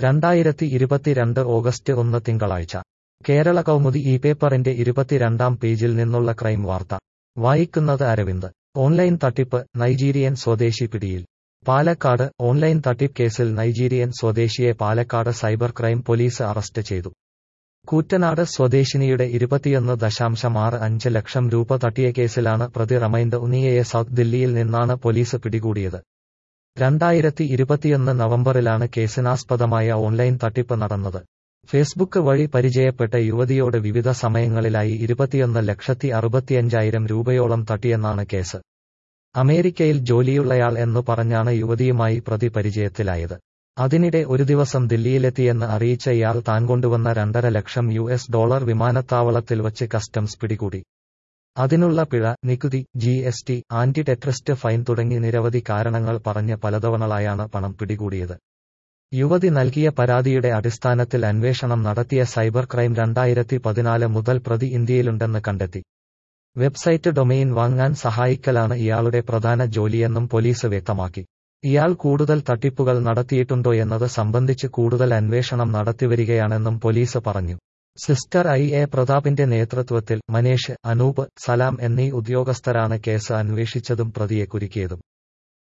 രണ്ടായിരത്തി ഇരുപത്തിരണ്ട് ഓഗസ്റ്റ് ഒന്ന് തിങ്കളാഴ്ച കേരള കൗമുദി ഈ പേപ്പറിന്റെ ഇരുപത്തിരണ്ടാം പേജിൽ നിന്നുള്ള ക്രൈം വാർത്ത വായിക്കുന്നത് അരവിന്ദ് ഓൺലൈൻ തട്ടിപ്പ് നൈജീരിയൻ സ്വദേശി പിടിയിൽ പാലക്കാട് ഓൺലൈൻ തട്ടിപ്പ് കേസിൽ നൈജീരിയൻ സ്വദേശിയെ Palakkad cyber crime police arrest ചെയ്തു കൂറ്റനാട് സ്വദേശിനിയുടെ ഇരുപത്തിയൊന്ന് ദശാംശം ആറ് അഞ്ച് ലക്ഷം രൂപ തട്ടിയ കേസിലാണ് പ്രതി റമൈൻഡ് ഉനിയയെ സൗത്ത് ദില്ലിയിൽ നിന്നാണ് പോലീസ് പിടികൂടിയത് രണ്ടായിരത്തി ഇരുപത്തിയൊന്ന് നവംബറിലാണ് കേസിനാസ്പദമായ ഓൺലൈൻ തട്ടിപ്പ് നടന്നത് ഫേസ്ബുക്ക് വഴി പരിചയപ്പെട്ട യുവതിയോട് വിവിധ സമയങ്ങളിലായി ഇരുപത്തിയൊന്ന് ലക്ഷത്തി അറുപത്തിയഞ്ചായിരം രൂപയോളം തട്ടിയെന്നാണ് കേസ് അമേരിക്കയിൽ ജോലിയുള്ളയാൾ എന്നു പറഞ്ഞാണ് യുവതിയുമായി പ്രതി പരിചയത്തിലായത് അതിനിടെ ഒരു ദിവസം ദില്ലിയിലെത്തിയെന്ന് അറിയിച്ച ഇയാൾ താൻ കൊണ്ടുവന്ന രണ്ടര ലക്ഷം യു എസ് ഡോളർ വിമാനത്താവളത്തിൽ വച്ച് കസ്റ്റംസ് പിടികൂടി അതിനുള്ള പിഴ നികുതി G S T anti trust fine തുടങ്ങി നിരവധി കാരണങ്ങൾ പറഞ്ഞ് പലതവണകളായാണ് പണം പിടികൂടിയത് യുവതി നൽകിയ പരാതിയുടെ അടിസ്ഥാനത്തിൽ അന്വേഷണം നടത്തിയ സൈബർ ക്രൈം രണ്ടായിരത്തി പതിനാല് മുതൽ പ്രതി ഇന്ത്യയിലുണ്ടെന്ന് കണ്ടെത്തി വെബ്സൈറ്റ് ഡൊമെയിൻ വാങ്ങാൻ സഹായിക്കലാണ് ഇയാളുടെ പ്രധാന ജോലിയെന്നും പോലീസ് വ്യക്തമാക്കി ഇയാൾ കൂടുതൽ തട്ടിപ്പുകൾ നടത്തിയിട്ടുണ്ടോയെന്നത് സംബന്ധിച്ച് കൂടുതൽ അന്വേഷണം നടത്തിവരികയാണെന്നും പോലീസ് പറഞ്ഞു സിസ്റ്റർ ഐ എ പ്രതാപിന്റെ നേതൃത്വത്തിൽ മനേഷ് അനൂപ് സലാം എന്നീ ഉദ്യോഗസ്ഥരാണ് കേസ് അന്വേഷിച്ചതും പ്രതിയെ കുരുക്കിയതും